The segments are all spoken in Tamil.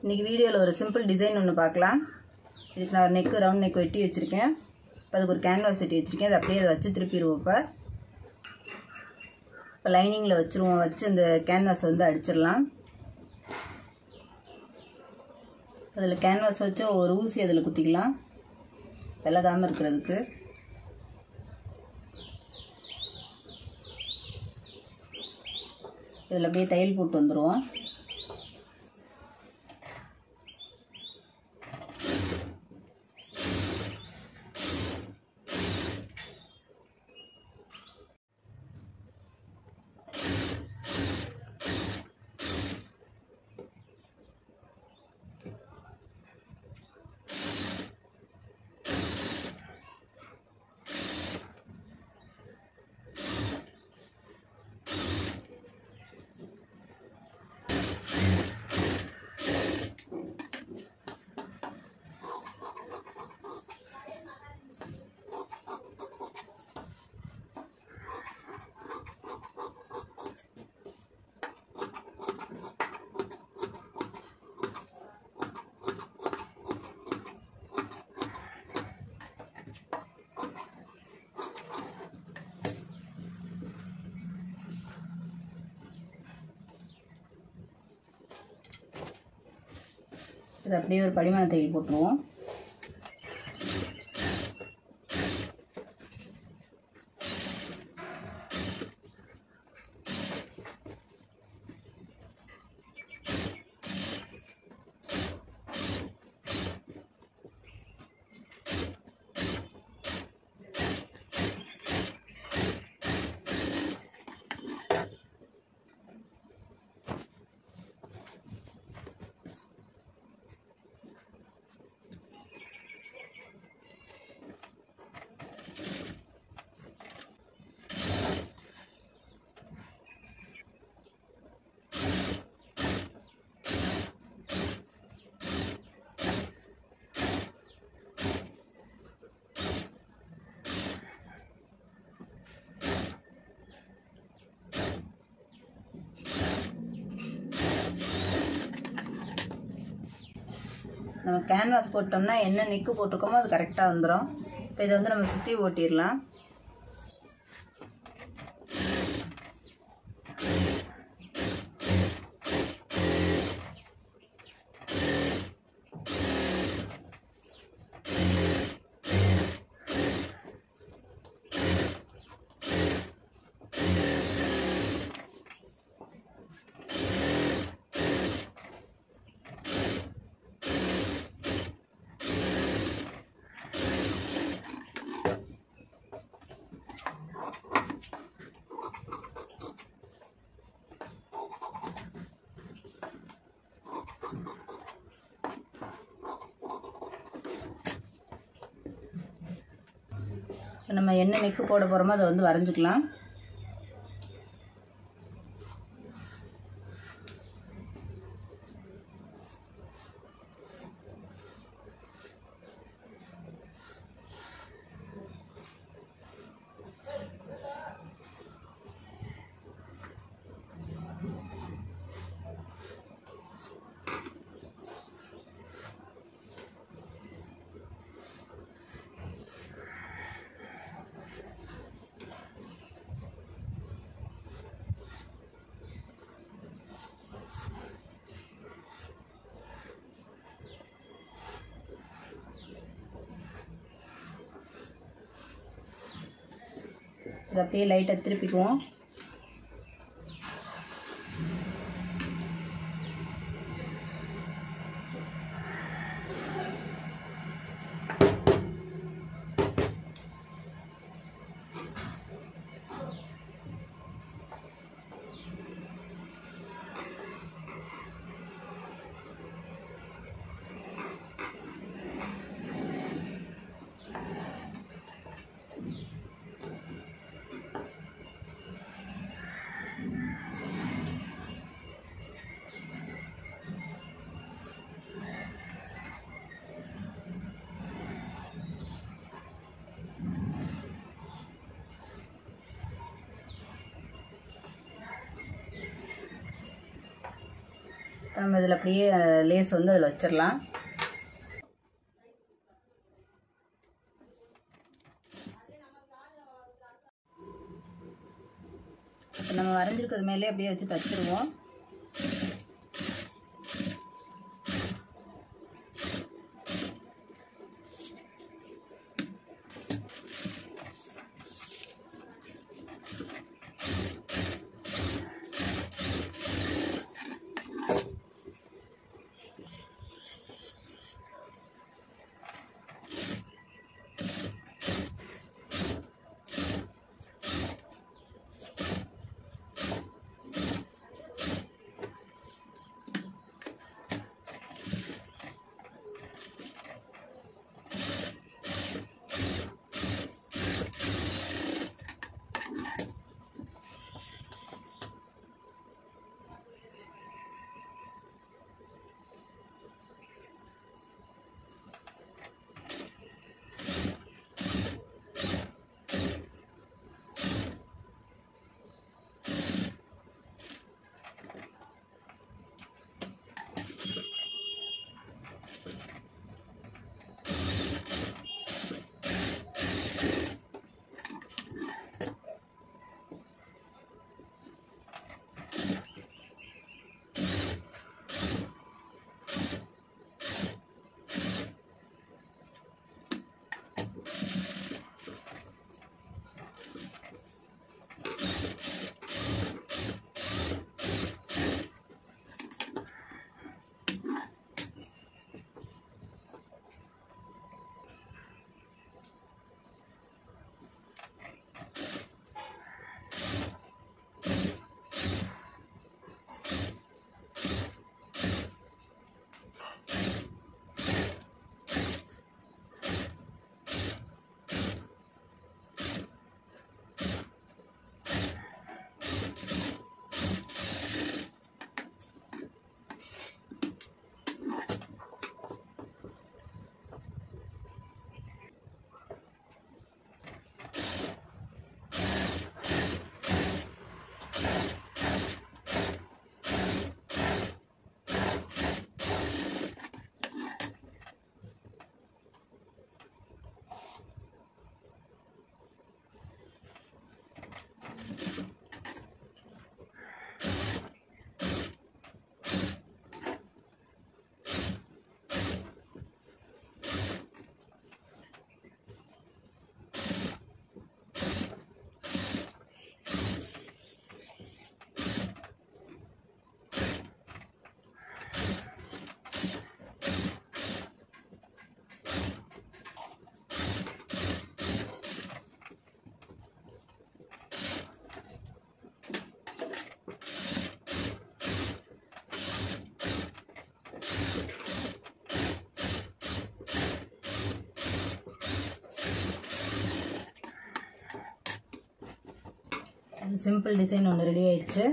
இன்றைக்கி வீடியோவில் ஒரு சிம்பிள் டிசைன் ஒன்று பார்க்கலாம் இதுக்கு நான் நெக்கு ரவுண்ட் நெக் வெட்டி வச்சுருக்கேன் இப்போ அதுக்கு ஒரு கேன்வாஸ் வெட்டி வச்சுருக்கேன் அதை அப்படியே அதை வச்சு திருப்பிடுவோம் இப்போ இப்போ லைனிங்கில் வச்சுருவோம் வச்சு அந்த கேன்வாஸ் வந்து அடிச்சிடலாம் அதில் கேன்வாஸ் வச்சு ஒரு ஊசி அதில் குத்திக்கலாம் விலகாமல் இருக்கிறதுக்கு இதில் அப்படியே தையல் போட்டு வந்துடுவோம் இது அப்படியே ஒரு படிமான தையல் போட்டுருவோம் நம்ம கேன்வாஸ் போட்டோம்னா என்ன நெக்கு போட்டிருக்கோமோ அது கரெக்டாக வந்துடும் இப்போ இதை வந்து நம்ம சுற்றி ஓட்டிடலாம் இப்போ நம்ம என்ன நெக்கு போட போகிறோமோ அதை வந்து வரைஞ்சிக்கலாம் இதை அப்படியே லைட்டாக திருப்பிக்குவோம் இப்போ நம்ம இதில் அப்படியே லேஸ் வந்து அதில் வச்சிடலாம் இப்போ நம்ம வரைஞ்சிருக்கிறது மேலே அப்படியே வச்சு தச்சிருவோம் சிம்பிள் டிசைன் ஒன்று ரெடி ஆயிடுச்சு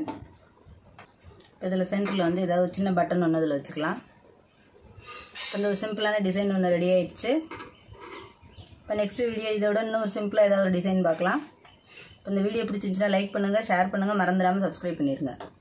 இதில் சென்டரில் வந்து ஏதாவது ஒரு சின்ன பட்டன் ஒன்று இதில் வச்சுக்கலாம் இப்போ இந்த ஒரு சிம்பிளான டிசைன் ஒன்று ரெடி ஆயிடுச்சு இப்போ நெக்ஸ்ட் வீடியோ இதோட இன்னொரு சிம்பிளாக ஏதாவது ஒரு டிசைன் பார்க்கலாம் இப்போ இந்த வீடியோ பிடிச்சிருந்துச்சுன்னா லைக் பண்ணுங்கள் ஷேர் பண்ணுங்கள் மறந்துடாமல் சப்ஸ்கிரைப் பண்ணிடுங்க